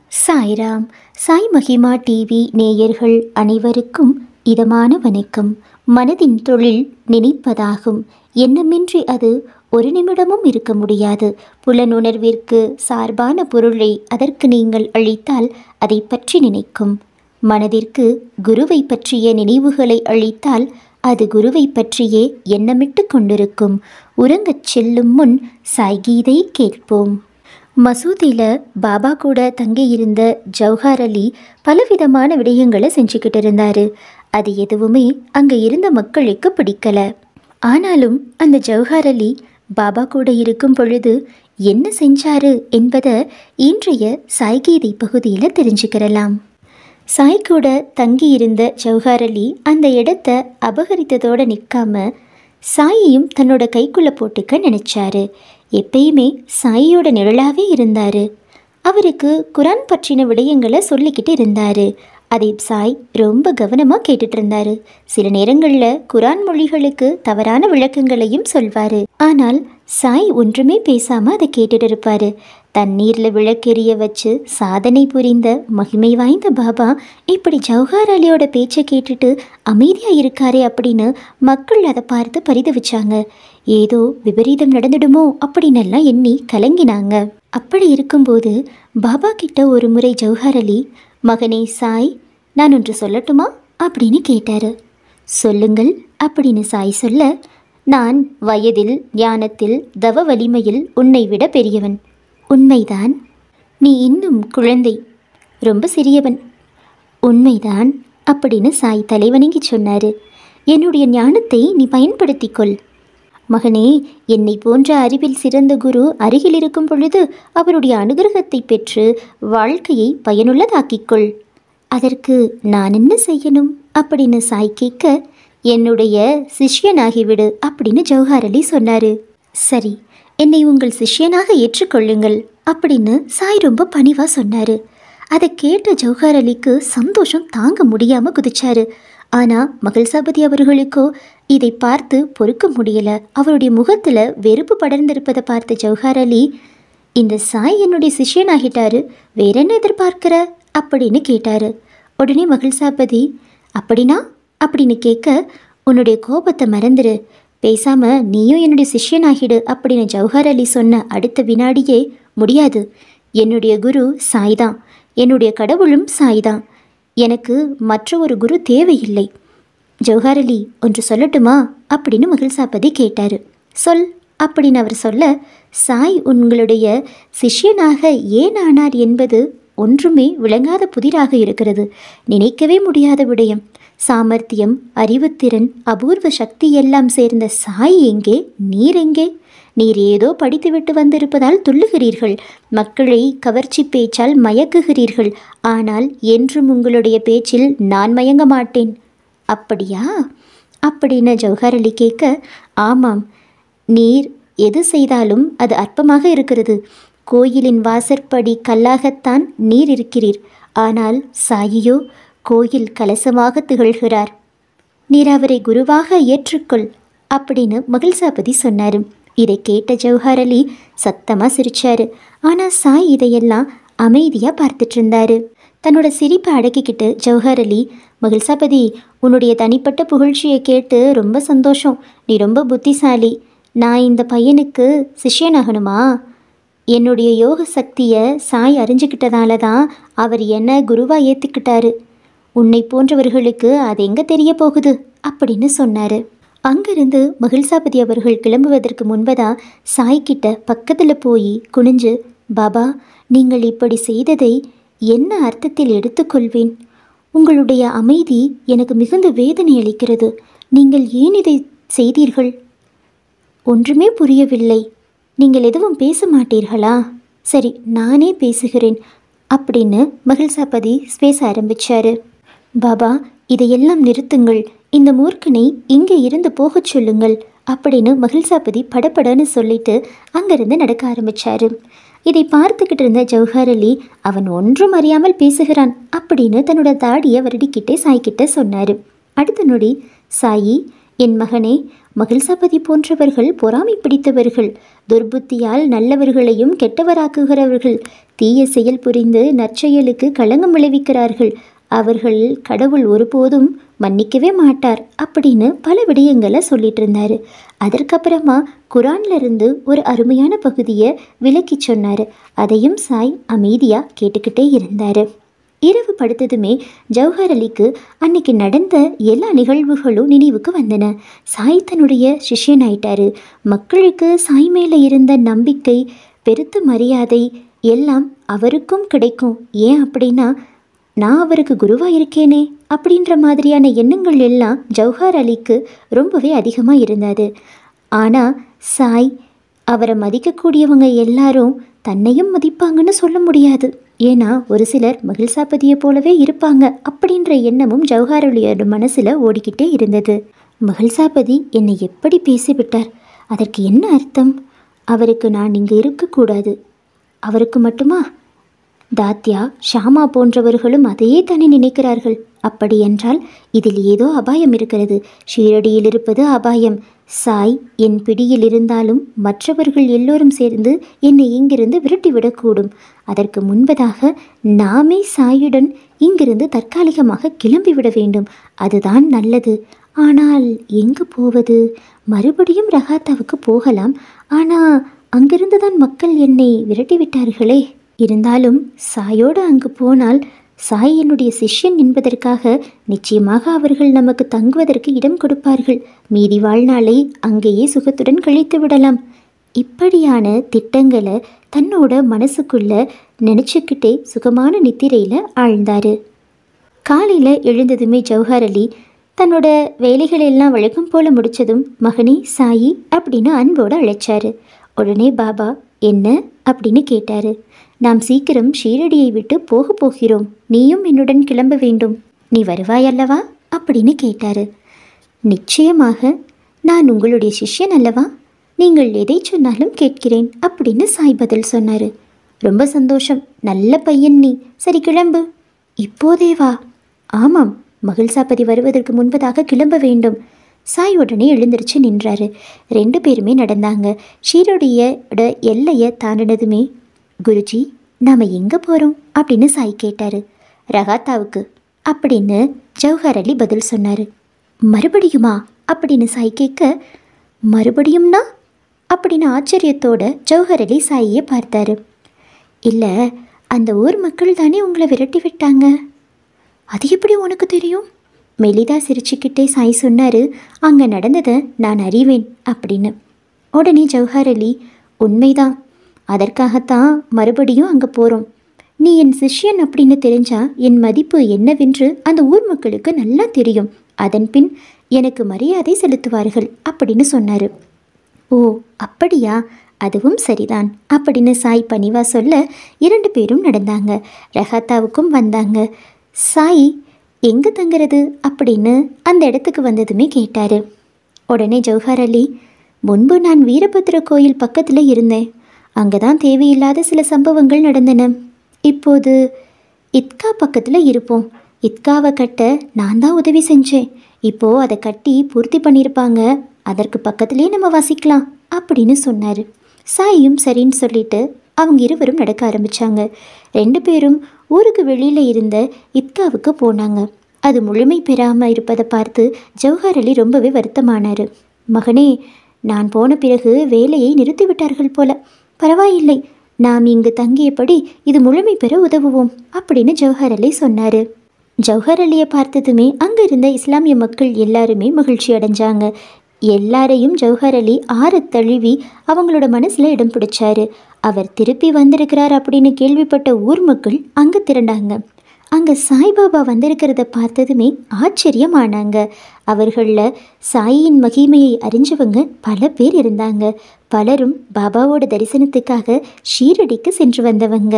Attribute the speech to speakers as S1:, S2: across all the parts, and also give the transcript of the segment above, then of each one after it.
S1: சாய்ராம் சாய் மகிமா டிவி நேயர்கள் அனைவருக்கும் இதமான வணக்கம் மனதின் தொழில் நினைப்பதாகும் எண்ணமின்றி அது ஒரு நிமிடமும் இருக்க முடியாது புலனுணர்விற்கு சார்பான பொருளை அதற்கு நீங்கள் அளித்தால் அதை பற்றி நினைக்கும் மனதிற்கு குருவை பற்றிய நினைவுகளை அளித்தால் அது குருவை பற்றியே எண்ணமிட்டு கொண்டிருக்கும் உறங்கச் செல்லும் முன் சாய்கீதை கேட்போம் மசூதியில் பாபா கூட தங்கியிருந்த ஜவஹர் அலி பலவிதமான விடயங்களை செஞ்சுக்கிட்டு இருந்தாரு அது எதுவுமே அங்கே இருந்த மக்களுக்கு பிடிக்கல ஆனாலும் அந்த ஜவஹர் அலி பாபா கூட இருக்கும் பொழுது என்ன செஞ்சாரு என்பதை இன்றைய சாய்கீதை பகுதியில் தெரிஞ்சுக்கிறலாம் சாய் கூட தங்கியிருந்த ஜவஹர் அலி அந்த இடத்த அபகரித்ததோடு நிற்காம சாயையும் தன்னோட கைக்குள்ளே போட்டுக்க நினச்சாரு எப்பயுமே சாயியோட நிழலாகவே இருந்தார் அவருக்கு குரான் பற்றின விடயங்களை சொல்லிக்கிட்டு இருந்தார் அதை சாய் ரொம்ப கவனமாக கேட்டுட்டு இருந்தாரு சில நேரங்களில் குரான் மொழிகளுக்கு தவறான விளக்கங்களையும் சொல்வார் ஆனால் சாய் ஒன்றுமே பேசாமல் அதை கேட்டுட்டு இருப்பார் தண்ணீரில் விளக்கெரிய வச்சு சாதனை புரிந்த மகிமை வாய்ந்த பாபா இப்படி ஜவஹர் அலியோட பேச்சை கேட்டுட்டு அமைதியாக இருக்காரே அப்படின்னு மக்கள் அதை பார்த்து பரிதவிச்சாங்க ஏதோ விபரீதம் நடந்துடுமோ அப்படின்னு எல்லாம் எண்ணி கலங்கினாங்க அப்படி இருக்கும்போது பாபா கிட்ட ஒரு முறை ஜவஹர் அலி மகனே சாய் நான் ஒன்று சொல்லட்டுமா அப்படின்னு கேட்டாரு சொல்லுங்கள் அப்படின்னு சாய் சொல்ல நான் வயதில் ஞானத்தில் தவ வலிமையில் உன்னை விட பெரியவன் உண்மைதான் நீ இன்னும் குழந்தை ரொம்ப சிறியவன் உண்மைதான் அப்படின்னு சாய் தலைவணங்கி சொன்னார் என்னுடைய ஞானத்தை நீ பயன்படுத்திக்கொள் மகனே என்னை போன்ற அறிவில் சிறந்த குரு அருகில் இருக்கும் பொழுது அவருடைய அனுகிரகத்தை பெற்று வாழ்க்கையை பயனுள்ளதாக்கிக்கொள் அதற்கு நான் என்ன செய்யணும் அப்படின்னு சாய் கேட்க என்னுடைய சிஷ்யனாகிவிடு அப்படின்னு ஜவஹர் அலி சொன்னார் சரி என்னை உங்கள் சிஷ்யனாக ஏற்றுக்கொள்ளுங்கள் அப்படின்னு சாய் ரொம்ப பணிவாக சொன்னார் அதை கேட்ட ஜவஹர் அலிக்கு சந்தோஷம் தாங்க முடியாமல் குதிச்சாரு ஆனால் மகிழ்சாபதி அவர்களுக்கோ இதை பார்த்து பொறுக்க முடியல அவருடைய முகத்தில் வெறுப்பு படர்ந்திருப்பதை பார்த்த ஜவஹர் அலி இந்த சாய் என்னுடைய சிஷ்யனாகிட்டாரு வேற என்ன எதிர்பார்க்கிற அப்படின்னு கேட்டாரு உடனே மகிழ்சாபதி அப்படின்னா அப்படின்னு கேட்க உன்னுடைய கோபத்தை மறந்துரு பேசாம நீயும் என்னுடைய சிஷ்யனாகிடு அப்படின்னு ஜவஹர் அலி சொன்ன அடுத்த வினாடியே முடியாது என்னுடைய குரு சாய் தான் என்னுடைய கடவுளும் சாய் தான் எனக்கு மற்ற ஒரு குரு தேவையில்லை ஜவஹர் அலி ஒன்று சொல்லட்டுமா அப்படின்னு மகிழ்சாபதி கேட்டார் சொல் அப்படின்னு அவர் சொல்ல சாய் உங்களுடைய சிஷ்யனாக ஏன் ஆனார் என்பது ஒன்றுமே விளங்காத புதிராக இருக்கிறது நினைக்கவே முடியாத விடயம் சாமர்த்தியம் அறிவுத்திறன் அபூர்வ சக்தி எல்லாம் சேர்ந்த சாய் எங்கே நீர் எங்கே நீர் ஏதோ படித்துவிட்டு வந்திருப்பதால் துள்ளுகிறீர்கள் மக்களை கவர்ச்சி பேச்சால் மயக்குகிறீர்கள் ஆனால் என்றும் உங்களுடைய பேச்சில் நான் மயங்க மாட்டேன் அப்படியா அப்படின்னு ஜவஹர் அலி கேட்க ஆமாம் நீர் எது செய்தாலும் அது அற்பமாக இருக்கிறது கோயிலின் வாசற்படி கல்லாகத்தான் நீர் இருக்கிறீர் ஆனால் சாயியோ கோயில் கலசமாக திகழ்கிறார் நீர் அவரை குருவாக ஏற்றுக்கொள் அப்படின்னு மகிழ்சாபதி சொன்னார் இதை கேட்ட ஜவஹர் அலி சத்தமாக சிரிச்சாரு ஆனால் சாய் இதையெல்லாம் அமைதியாக பார்த்துட்டு இருந்தாரு தன்னோட சிரிப்பை அடக்கிக்கிட்டு ஜவஹர் அலி மகிழ்சாபதி உன்னுடைய தனிப்பட்ட புகழ்ச்சியை கேட்டு ரொம்ப சந்தோஷம் நீ ரொம்ப புத்திசாலி நான் இந்த பையனுக்கு சிஷ்யனாகணுமா என்னுடைய யோக சக்தியை சாய் அறிஞ்சுக்கிட்டதால தான் அவர் என்ன குருவாக ஏற்றுக்கிட்டாரு உன்னை போன்றவர்களுக்கு அது எங்கே தெரிய போகுது அப்படின்னு சொன்னார் அங்கிருந்து மகிழ்சாபதி அவர்கள் கிளம்புவதற்கு முன்பதா சாய்கிட்ட பக்கத்தில் போய் குனிஞ்சு பாபா நீங்கள் இப்படி செய்ததை என்ன அர்த்தத்தில் எடுத்துக்கொள்வேன் உங்களுடைய அமைதி எனக்கு மிகுந்த வேதனை அளிக்கிறது நீங்கள் ஏன் இதை செய்தீர்கள் ஒன்றுமே புரியவில்லை நீங்கள் எதுவும் பேச மாட்டீர்களா சரி நானே பேசுகிறேன் அப்படின்னு மகிழ்சாபதி பேச ஆரம்பிச்சாரு பாபா இதையெல்லாம் நிறுத்துங்கள் இந்த மூர்க்கனை இங்கே இருந்து போகச் சொல்லுங்கள் அப்படின்னு மகிழ்சாபதி படபடன்னு சொல்லிட்டு அங்கிருந்து நடக்க ஆரம்பிச்சாரு இதை பார்த்துக்கிட்டு இருந்த ஜவஹர் அலி அவன் ஒன்றும் அறியாமல் பேசுகிறான் அப்படின்னு தன்னோட தாடியை வருடிக்கிட்டே சாய்கிட்ட சொன்னார் அடுத்த நொடி சாயி என் மகனே மகிழ்சாபதி போன்றவர்கள் பொறாமை பிடித்தவர்கள் துர்புத்தியால் நல்லவர்களையும் கெட்டவராக்குகிறவர்கள் தீய செயல் புரிந்து நற்செயலுக்கு களங்கம் விளைவிக்கிறார்கள் அவர்கள் கடவுள் ஒருபோதும் மன்னிக்கவே மாட்டார் அப்படின்னு பல விடயங்களை சொல்லிட்டு இருந்தாரு அதற்கப்புறமா குரான்ல இருந்து ஒரு அருமையான பகுதியை விளக்கி சொன்னார் அதையும் சாய் அமைதியாக கேட்டுக்கிட்டே இருந்தார் இரவு படுத்ததுமே ஜவஹர் அலிக்கு அன்னைக்கு நடந்த எல்லா நிகழ்வுகளும் நினைவுக்கு வந்தன சாய் தன்னுடைய சிஷ்யன் ஆயிட்டாரு மக்களுக்கு சாய் மேலே இருந்த நம்பிக்கை பெருத்த மரியாதை எல்லாம் அவருக்கும் கிடைக்கும் ஏன் அப்படின்னா நான் அவருக்கு குருவாக இருக்கேனே அப்படின்ற மாதிரியான எண்ணங்கள் எல்லாம் ஜவஹர் அலிக்கு ரொம்பவே அதிகமாக இருந்தது ஆனால் சாய் அவரை மதிக்கக்கூடியவங்க எல்லாரும் தன்னையும் மதிப்பாங்கன்னு சொல்ல முடியாது ஏன்னா ஒரு சிலர் மகிழ்சாபதியை போலவே இருப்பாங்க அப்படின்ற எண்ணமும் ஜவஹர் அலியோட மனசில் ஓடிக்கிட்டே இருந்தது மகிழ்சாபதி என்னை எப்படி பேசிவிட்டார் அதற்கு என்ன அர்த்தம் அவருக்கு நான் இங்கு இருக்கக்கூடாது அவருக்கு மட்டுமா தாத்யா ஷாமா போன்றவர்களும் அதையே தானே நினைக்கிறார்கள் அப்படியென்றால் இதில் ஏதோ அபாயம் இருக்கிறது ஷீரடியில் இருப்பது அபாயம் சாய் என் பிடியில் இருந்தாலும் மற்றவர்கள் எல்லோரும் சேர்ந்து என்னை இங்கிருந்து விரட்டிவிடக்கூடும் அதற்கு முன்பதாக நாமே சாயுடன் இங்கிருந்து தற்காலிகமாக கிளம்பிவிட வேண்டும் அதுதான் நல்லது ஆனால் எங்கு போவது மறுபடியும் ரகாத்தாவுக்கு போகலாம் ஆனால் அங்கிருந்து தான் மக்கள் என்னை விரட்டிவிட்டார்களே இருந்தாலும் சாயோடு அங்கு போனால் சாய் என்னுடைய சிஷ்யன் என்பதற்காக நிச்சயமாக அவர்கள் நமக்கு தங்குவதற்கு இடம் கொடுப்பார்கள் மீதி வாழ்நாளை அங்கேயே சுகத்துடன் கழித்து விடலாம் இப்படியான திட்டங்களை தன்னோட மனசுக்குள்ள நினச்சிக்கிட்டே சுகமான நித்திரையில் ஆழ்ந்தாரு காலையில் எழுந்ததுமே ஜவஹர் அலி தன்னோட வேலைகள் எல்லாம் வழக்கம் போல முடிச்சதும் மகனே சாயி அப்படின்னு அன்போடு அழைச்சாரு உடனே பாபா என்ன அப்படின்னு கேட்டாரு நாம் சீக்கிரம் ஷீரடியை விட்டு போக போகிறோம் நீயும் என்னுடன் கிளம்ப வேண்டும் நீ வருவாய் அல்லவா அப்படின்னு கேட்டாரு நிச்சயமாக நான் உங்களுடைய சிஷ்யன் அல்லவா நீங்கள் எதை சொன்னாலும் கேட்கிறேன் அப்படின்னு சாய் பதில் சொன்னார் ரொம்ப சந்தோஷம் நல்ல பையன் நீ சரி கிளம்பு இப்போதே வா ஆமாம் மகிழ்சாபதி வருவதற்கு முன்பதாக கிளம்ப வேண்டும் சாய் உடனே எழுந்திருச்சு நின்றாரு ரெண்டு பேருமே நடந்தாங்க ஷீரோடியோட எல்லையை தாண்டினதுமே குருஜி நாம் எங்கே போகிறோம் அப்படின்னு சாய் கேட்டார் ரகாத்தாவுக்கு அப்படின்னு ஜவஹர் அலி பதில் சொன்னார் மறுபடியுமா அப்படின்னு சாய் கேட்க மறுபடியும்னா அப்படின்னு ஆச்சரியத்தோட ஜவஹர் அலி சாயியை பார்த்தாரு இல்லை அந்த ஊர் மக்கள் தானே உங்களை விரட்டி விட்டாங்க அது எப்படி உனக்கு தெரியும் மெலிதா சிரிச்சுக்கிட்டே சாய் சொன்னார் அங்கே நடந்ததை நான் அறிவேன் அப்படின்னு உடனே ஜவஹர் அலி உண்மைதான் அதற்காகத்தான் மறுபடியும் அங்கே போகிறோம் நீ என் சிஷ்யன் அப்படின்னு தெரிஞ்சா என் மதிப்பு என்னவென்று அந்த ஊர் மக்களுக்கு நல்லா தெரியும் அதன் பின் எனக்கு மரியாதை செலுத்துவார்கள் அப்படின்னு சொன்னார் ஓ அப்படியா அதுவும் சரிதான் அப்படின்னு சாய் பணிவா சொல்ல இரண்டு பேரும் நடந்தாங்க ரஹாத்தாவுக்கும் வந்தாங்க சாய் எங்கே தங்குறது அப்படின்னு அந்த இடத்துக்கு வந்ததுமே கேட்டார் உடனே ஜவஹர் அலி முன்பு நான் வீரபத்ர கோயில் பக்கத்தில் இருந்தேன் அங்கே தான் தேவையில்லாத சில சம்பவங்கள் நடந்தன இப்போது இத்கா பக்கத்தில் இருப்போம் இத்காவை கட்ட நான் தான் உதவி செஞ்சேன் இப்போது அதை கட்டி பூர்த்தி பண்ணியிருப்பாங்க அதற்கு பக்கத்துலேயே நம்ம வசிக்கலாம் அப்படின்னு சொன்னார் சாயும் சரின்னு சொல்லிட்டு அவங்க இருவரும் நடக்க ஆரம்பித்தாங்க ரெண்டு பேரும் ஊருக்கு வெளியில் இருந்த இத்காவுக்கு போனாங்க அது முழுமை பெறாமல் இருப்பதை பார்த்து ஜவஹர் அலி ரொம்பவே வருத்தமானார் மகனே நான் போன பிறகு வேலையை நிறுத்திவிட்டார்கள் போல பரவாயில்லை நாம் இங்கு தங்கியபடி இது முழுமை பெற உதவுவோம் அப்படின்னு ஜவஹர் அலி சொன்னார் ஜவஹர் அலியை பார்த்ததுமே அங்கே இருந்த இஸ்லாமிய மக்கள் எல்லாருமே மகிழ்ச்சி அடைஞ்சாங்க எல்லாரையும் ஜவஹர் அலி ஆற தழுவி அவங்களோட மனசில் இடம் பிடிச்சாரு அவர் திருப்பி வந்திருக்கிறார் அப்படின்னு கேள்விப்பட்ட ஊர் மக்கள் அங்கே திரண்டாங்க அங்கே சாய்பாபா வந்திருக்கிறத பார்த்ததுமே ஆச்சரியமானாங்க அவர்களில் சாயின் மகிமையை அறிஞ்சவங்க பல பேர் இருந்தாங்க பலரும் பாபாவோட தரிசனத்துக்காக ஷீரடிக்கு சென்று வந்தவங்க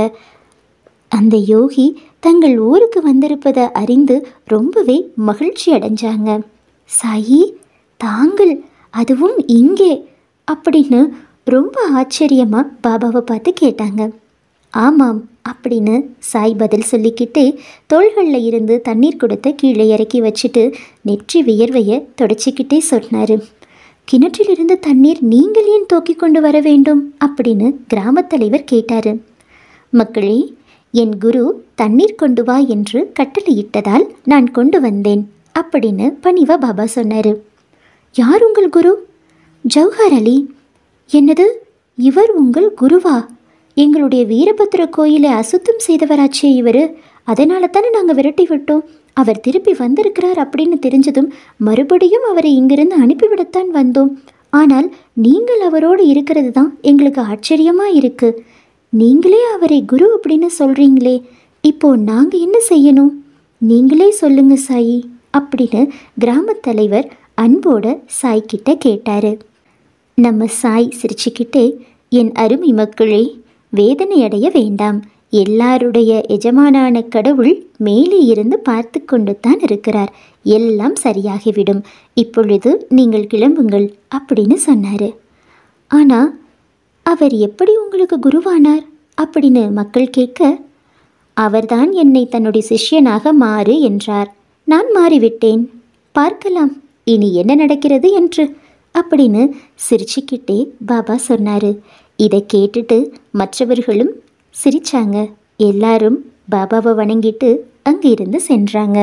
S1: அந்த யோகி தங்கள் ஊருக்கு வந்திருப்பதை அறிந்து ரொம்பவே மகிழ்ச்சி அடைஞ்சாங்க சாயி தாங்கள் அதுவும் இங்கே அப்படின்னு ரொம்ப ஆச்சரியமாக பாபாவை பார்த்து கேட்டாங்க ஆமாம் அப்படின்னு சாய் பதில் சொல்லிக்கிட்டே தோள்களில் இருந்து தண்ணீர் கொடுத்த கீழே இறக்கி வச்சுட்டு நெற்றி வியர்வையை தொடச்சிக்கிட்டே சொன்னார் கிணற்றிலிருந்து தண்ணீர் நீங்கள் ஏன் தூக்கி கொண்டு வர வேண்டும் அப்படின்னு கிராமத் தலைவர் கேட்டார் மக்களே என் குரு தண்ணீர் கொண்டு வா என்று கட்டளையிட்டதால் நான் கொண்டு வந்தேன் அப்படின்னு பணிவா பாபா சொன்னார் யார் உங்கள் குரு ஜவஹர் அலி என்னது இவர் உங்கள் குருவா எங்களுடைய வீரபத்திர கோயிலை அசுத்தம் செய்தவராச்சே இவர் அதனால தானே நாங்கள் விரட்டி விட்டோம் அவர் திருப்பி வந்திருக்கிறார் அப்படின்னு தெரிஞ்சதும் மறுபடியும் அவரை இங்கிருந்து அனுப்பிவிடத்தான் வந்தோம் ஆனால் நீங்கள் அவரோடு இருக்கிறது தான் எங்களுக்கு ஆச்சரியமாக இருக்கு நீங்களே அவரை குரு அப்படின்னு சொல்கிறீங்களே இப்போ நாங்கள் என்ன செய்யணும் நீங்களே சொல்லுங்க சாயி அப்படின்னு கிராமத் தலைவர் அன்போட சாய் கிட்ட கேட்டார் நம்ம சாய் சிரிச்சுக்கிட்டே என் அருமை மக்களே வேதனை அடைய வேண்டாம் எல்லாருடைய எஜமானான கடவுள் மேலே இருந்து பார்த்து கொண்டு தான் இருக்கிறார் எல்லாம் சரியாகிவிடும் இப்பொழுது நீங்கள் கிளம்புங்கள் அப்படின்னு சொன்னார் ஆனால் அவர் எப்படி உங்களுக்கு குருவானார் அப்படின்னு மக்கள் கேட்க அவர்தான் என்னை தன்னுடைய சிஷ்யனாக மாறு என்றார் நான் மாறிவிட்டேன் பார்க்கலாம் இனி என்ன நடக்கிறது என்று அப்படின்னு சிரிச்சுக்கிட்டே பாபா சொன்னார் இதை கேட்டுட்டு மற்றவர்களும் சிரிச்சாங்க எல்லாரும் பாபாவை வணங்கிட்டு அங்கிருந்து சென்றாங்க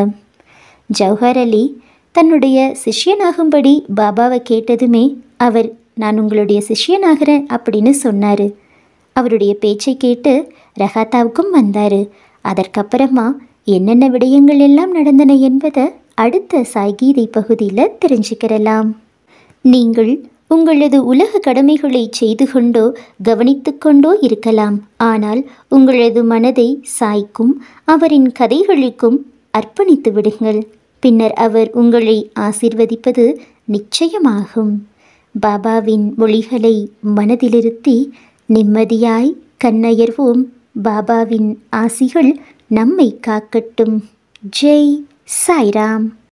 S1: ஜவஹர் அலி தன்னுடைய சிஷ்யனாகும்படி பாபாவை கேட்டதுமே அவர் நான் உங்களுடைய சிஷ்யனாகிறேன் அப்படின்னு சொன்னார் அவருடைய பேச்சை கேட்டு ரஹாத்தாவுக்கும் வந்தார் அதற்கப்புறமா என்னென்ன விடயங்கள் எல்லாம் நடந்தன என்பதை அடுத்த சாய்கீதை பகுதியில் தெரிஞ்சுக்கிறலாம் நீங்கள் உங்களது உலக கடமைகளை செய்து கொண்டோ கவனித்து கொண்டோ இருக்கலாம் ஆனால் உங்களது மனதை சாய்க்கும் அவரின் கதைகளுக்கும் அர்ப்பணித்து விடுங்கள் பின்னர் அவர் உங்களை ஆசிர்வதிப்பது நிச்சயமாகும் பாபாவின் மொழிகளை மனதிலிருத்தி நிம்மதியாய் கண்ணயர்வோம் பாபாவின் ஆசிகள் நம்மை காக்கட்டும் ஜெய் சாய்ராம்